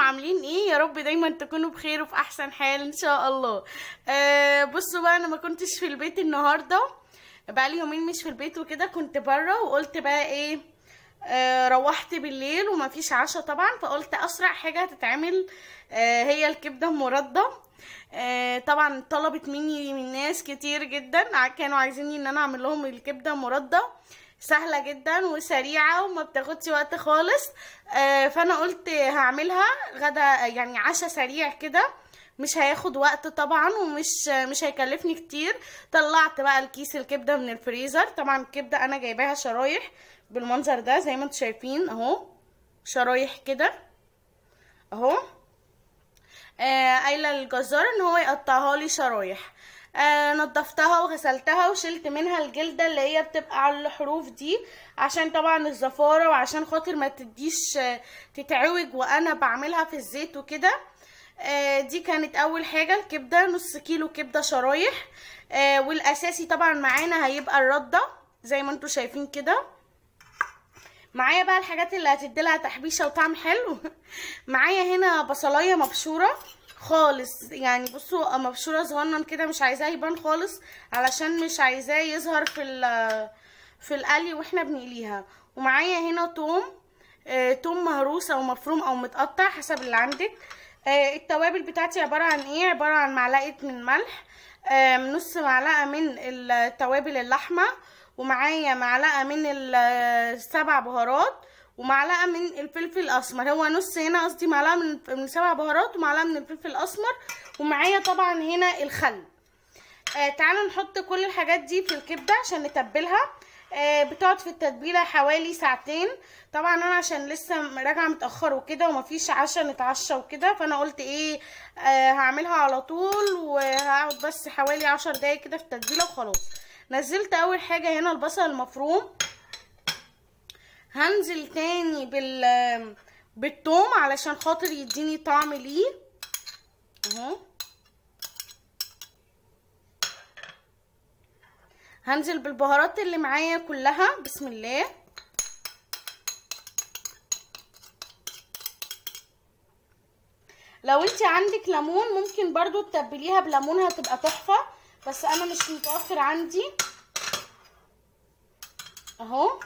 عاملين ايه يا رب دايما تكونوا بخير وفي احسن حال ان شاء الله آه بصوا بقى انا ما كنتش في البيت النهارده بقى لي يومين مش في البيت وكده كنت بره وقلت بقى ايه آه روحت بالليل وما فيش عشاء طبعا فقلت اسرع حاجه هتتعمل آه هي الكبده المرده آه طبعا طلبت مني من ناس كتير جدا كانوا عايزيني ان انا اعمل لهم الكبده مرده سهلة جدا وسريعة وما بتاخدش وقت خالص آه فانا قلت هعملها غدا يعني عشاء سريع كده مش هياخد وقت طبعا ومش مش هيكلفني كتير طلعت بقى الكيس الكبده من الفريزر طبعا الكبده انا جايباها شرايح بالمنظر ده زي ما انتم شايفين اهو شرايح كده اهو آه قايله للجزار ان هو يقطعها لي شرايح آه نضفتها وغسلتها وشلت منها الجلده اللي هي بتبقى على الحروف دي عشان طبعا الزفاره وعشان خاطر ما تديش آه تتعوج وانا بعملها في الزيت وكده آه دي كانت اول حاجه الكبده نص كيلو كبده شرايح آه والاساسي طبعا معانا هيبقى الرده زي ما انتم شايفين كده معايا بقى الحاجات اللي هتديلها تحبيشه وطعم حلو معايا هنا بصلايه مبشوره خالص يعني بصوا مبشوره صغنن كده مش عايزاه يبان خالص علشان مش عايزاه يظهر في في القلي واحنا بنقليها ومعايا هنا توم آه توم مهروس او مفروم او متقطع حسب اللي عندك آه التوابل بتاعتي عباره عن ايه عباره عن معلقه من ملح آه نص معلقه من التوابل اللحمه ومعايا معلقه من السبع بهارات ومعلقه من الفلفل الاسمر هو نص هنا قصدي معلقه من من سبع بهارات ومعلقه من الفلفل الاسمر ومعايا طبعا هنا الخل آه تعالوا نحط كل الحاجات دي في الكبده عشان نتبلها آه بتقعد في التتبيله حوالي ساعتين طبعا انا عشان لسه راجعه متاخر وكده ومفيش عشاء نتعشى وكده فانا قلت ايه آه هعملها على طول وهقعد بس حوالي عشر دقايق كده في التتبيله وخلاص نزلت اول حاجه هنا البصل المفروم هنزل تاني بال بالثوم علشان خاطر يديني طعم ليه اهو هنزل بالبهارات اللي معايا كلها بسم الله لو انت عندك ليمون ممكن برضو تتبليها بليمون هتبقى تحفه بس انا مش متوفر عندي اهو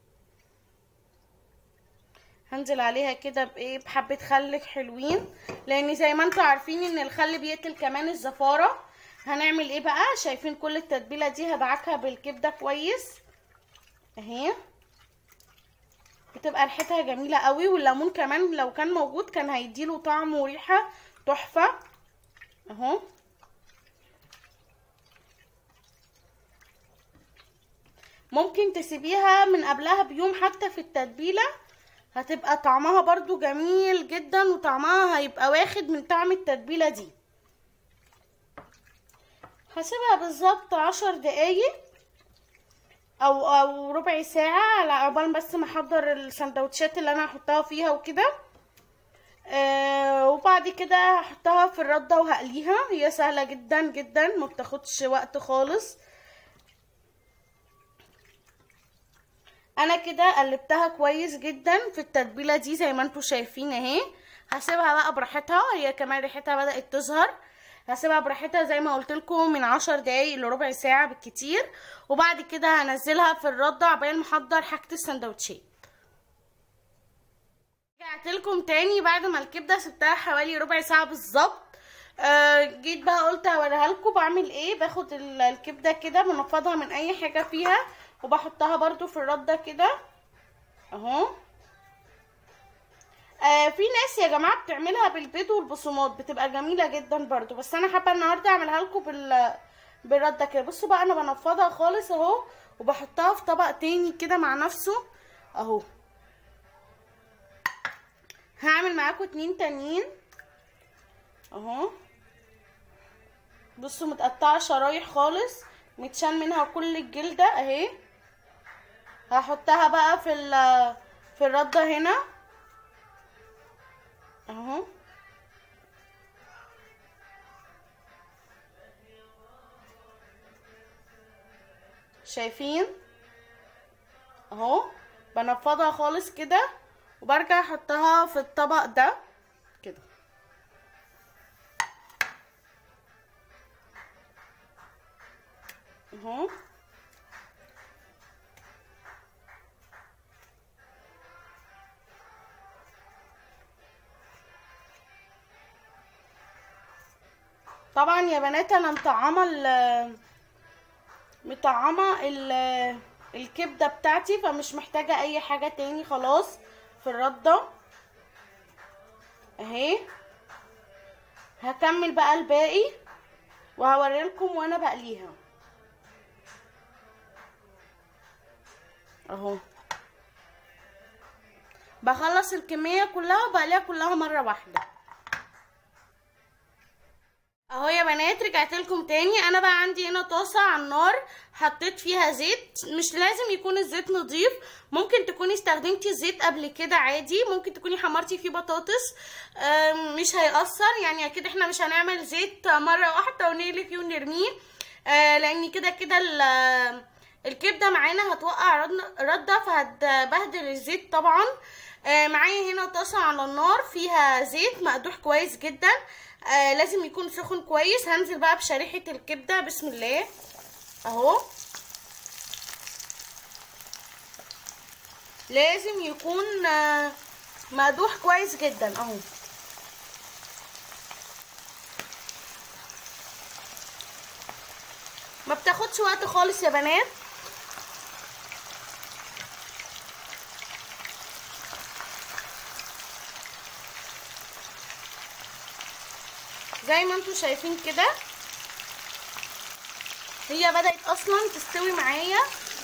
هنزل عليها كده بايه بحبه خل حلوين لان زي ما انتوا عارفين ان الخل بيقتل كمان الزفاره هنعمل ايه بقى شايفين كل التتبيله دي هدعكها بالكبده كويس اهي بتبقى ريحتها جميله قوي والليمون كمان لو كان موجود كان هيديله طعم وريحه تحفه اهو ممكن تسيبيها من قبلها بيوم حتى في التتبيله هتبقى طعمها برضو جميل جدا وطعمها هيبقى واخد من طعم التتبيله دي هسيبها بالظبط عشر دقايق او او ربع ساعه على عقبال بس ما احضر السندوتشات اللي انا هحطها فيها وكده آه وبعد كده هحطها في الرده وهقليها هي سهله جدا جدا ما بتاخدش وقت خالص انا كده قلبتها كويس جدا في التتبيله دي زي ما انتم شايفين اهي هسيبها بقى براحتها هي كمان ريحتها بدات تظهر هسيبها براحتها زي ما قلت لكم من عشر دقايق لربع ساعه بالكتير وبعد كده هنزلها في الرده عبال ما احضر حاجه السندوتشات رجعت لكم تاني بعد ما الكبده سبتها حوالي ربع ساعه بالظبط آه جيت بقى قلت هوريها لكم بعمل ايه باخد الكبده كده بنفضها من اي حاجه فيها وبحطها برضو في الرده كده اهو آه في ناس يا جماعه بتعملها بالبيض والبصمات بتبقى جميله جدا برضو بس انا حابه النهارده اعملها لكم بال بالرده كده بصوا بقى انا بنفضها خالص اهو وبحطها في طبق تاني كده مع نفسه اهو هعمل معاكم اتنين تانيين اهو بصوا متقطعه شرايح خالص متشال منها كل الجلده اهي هحطها بقى في في الرده هنا اهو شايفين اهو بنفضها خالص كده وبرجع احطها في الطبق ده كده اهو طبعا يا بنات انا مطعمه ال مطعمه ال الكبده بتاعتي فمش محتاجه اي حاجه تاني خلاص في الرده اهي هكمل بقى الباقي وهوريلكم وانا بقليها اهو بخلص الكميه كلها وبقليها كلها مره واحده اهو يا بنات رجعت لكم تاني انا بقى عندي هنا طاسه على النار حطيت فيها زيت مش لازم يكون الزيت نظيف ممكن تكوني استخدمتي الزيت قبل كده عادي ممكن تكوني حمرتي فيه بطاطس مش هيأثر يعني اكيد احنا مش هنعمل زيت مره واحده ونقلي فيه ونرميه لان كده كده الكبده معانا هتوقع رده فهتبهدل الزيت طبعا معايا هنا طاسه على النار فيها زيت مقدوح كويس جدا آه لازم يكون سخن كويس هنزل بقى بشريحة الكبدة بسم الله اهو لازم يكون آه مقدوح كويس جدا اهو ما بتاخدش وقت خالص يا بنات زي ما انتم شايفين كده هي بدأت اصلا تستوي معايا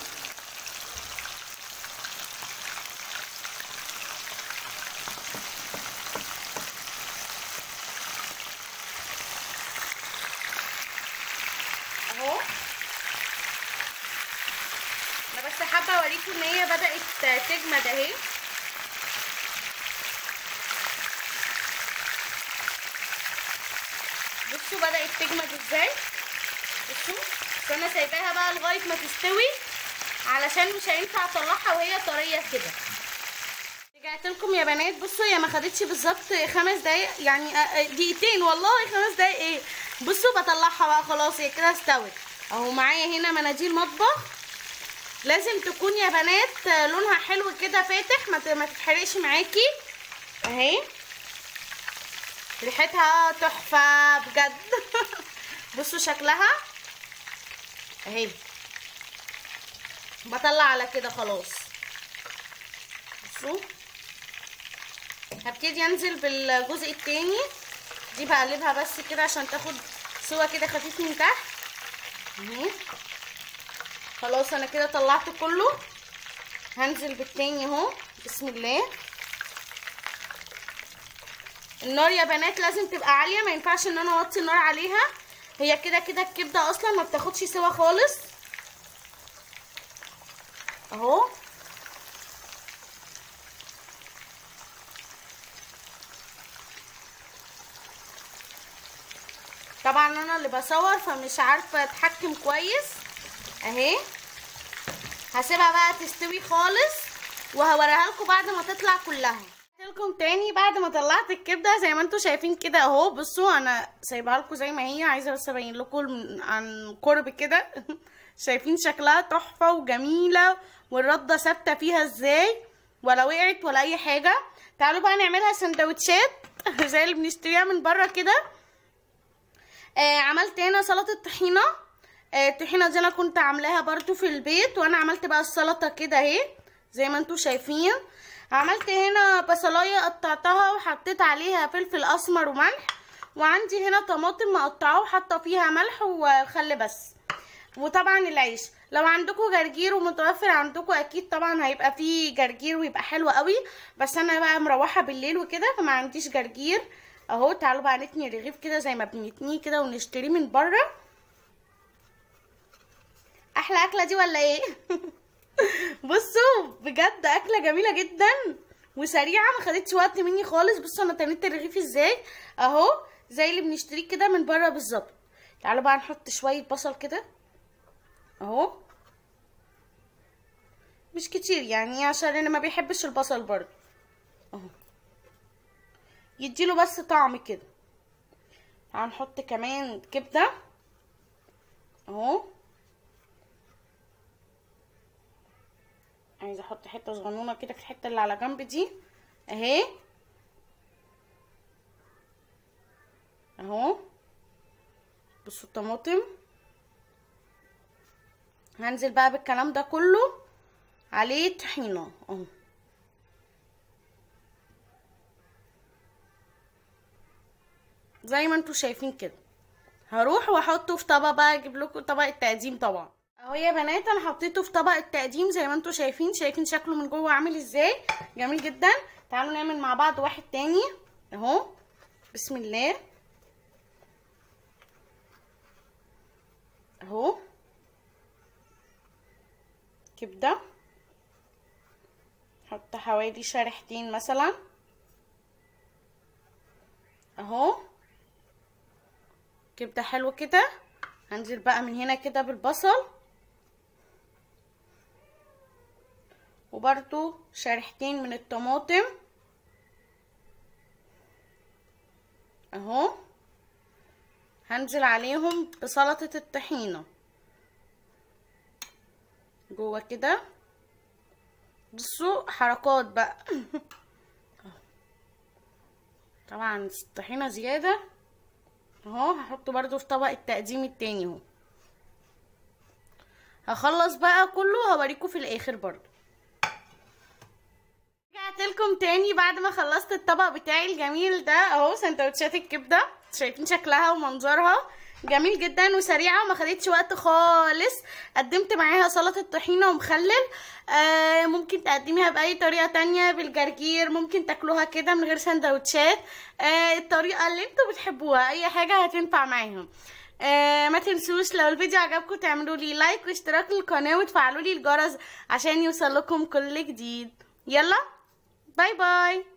اهو انا بس حابه اوريكم ان هي بدأت تجمد اهي بصوا بدأت تجمد ازاي بصوا فانا سايباها بقى لغايه ما تستوي علشان مش هينفع اطلعها وهي طريه كده رجعت لكم يا بنات بصوا هي ما خدتش بالظبط خمس دقايق يعني دقيقتين والله خمس دقايق ايه بصوا بطلعها بقى خلاص هي كده استوت اهو معايا هنا مناديل مطبخ لازم تكون يا بنات لونها حلو كده فاتح ما تتحرقش معاكي اهي ريحتها تحفة بجد بصوا شكلها اهي بطلع على كده خلاص بصوا هبتدي انزل بالجزء التاني دي بقلبها بس كده عشان تاخد سوا كده خفيف من تحت اهي خلاص انا كده طلعت كله هنزل بالتاني اهو بسم الله النار يا بنات لازم تبقى عاليه ما ينفعش ان انا اوطي النار عليها هي كده كده الكبده اصلا ما بتاخدش سوا خالص اهو طبعا انا اللي بصور فمش عارفه اتحكم كويس اهي هسيبها بقى تستوي خالص وهوريها لكم بعد ما تطلع كلها لكم تاني بعد ما طلعت الكبده زي ما انتم شايفين كده اهو بصوا انا سايبها لكم زي ما هي عايزه بس ابين لكم عن قرب كده شايفين شكلها تحفه وجميله والرده ثابته فيها ازاي ولا وقعت ولا اي حاجه تعالوا بقى نعملها سندوتشات زي اللي بنشتريها من بره كده آه عملت هنا سلطه طحينه آه الطحينه دي انا كنت عاملاها برضو في البيت وانا عملت بقى السلطه كده اهي زي ما انتم شايفين عملت هنا بصلايه قطعتها وحطيت عليها فلفل اسمر وملح وعندي هنا طماطم مقطعه وحاطه فيها ملح وخل بس وطبعا العيش لو عندكم جرجير ومتوفر عندكم اكيد طبعا هيبقى فيه جرجير ويبقى حلو قوي بس انا بقى مروحه بالليل وكده فما عنديش جرجير اهو تعالوا بقى نتني رغيف كده زي ما بنتنيه كده ونشتريه من بره احلى اكله دي ولا ايه بصوا بجد اكله جميله جدا وسريعه ما خدتش وقت مني خالص بصوا انا تنيت الرغيف ازاي اهو زي اللي بنشتريه كده من بره بالظبط تعالوا بقى نحط شويه بصل كده اهو مش كتير يعني عشان انا ما بيحبش البصل برضو اهو يديله بس طعم كده هنحط كمان كبده اهو عايزه احط حته صغنونه كده في الحته اللي على جنب دي اهي اهو بصوا الطماطم هنزل بقى بالكلام ده كله عليه طحينه اهو زي ما انتوا شايفين كده هروح واحطه في طبق بقى اجيب لكم طبق التقديم طبعا اهو يا بنات انا حطيته في طبق التقديم زي ما انتوا شايفين شايفين شكله من جوه عامل ازاي جميل جدا تعالوا نعمل مع بعض واحد تاني اهو بسم الله اهو كبده حط حوالي شريحتين مثلا اهو كبده حلو كده هنزل بقى من هنا كده بالبصل وبرده شريحتين من الطماطم اهو هنزل عليهم بسلطة الطحينة جوه كده بصوا حركات بقى طبعا الطحينة زيادة اهو هحطه برضو في طبق التقديم التاني اهو هخلص بقى كله هوريكم في الاخر برضو رجعت لكم تاني بعد ما خلصت الطبق بتاعي الجميل ده اهو سندوتشات الكبده شايفين شكلها ومنظرها جميل جدا وسريعه وما خدتش وقت خالص قدمت معاها سلطه طحينه ومخلل آه ممكن تقدميها باي طريقه تانية بالجرجير ممكن تاكلوها كده من غير سندوتشات آه الطريقه اللي انتوا بتحبوها اي حاجه هتنفع معاهم آه ما تنسوش لو الفيديو عجبكم تعملوا لي لايك واشتراك للقناه وتفعلوا لي الجرس عشان يوصل لكم كل جديد يلا باي باي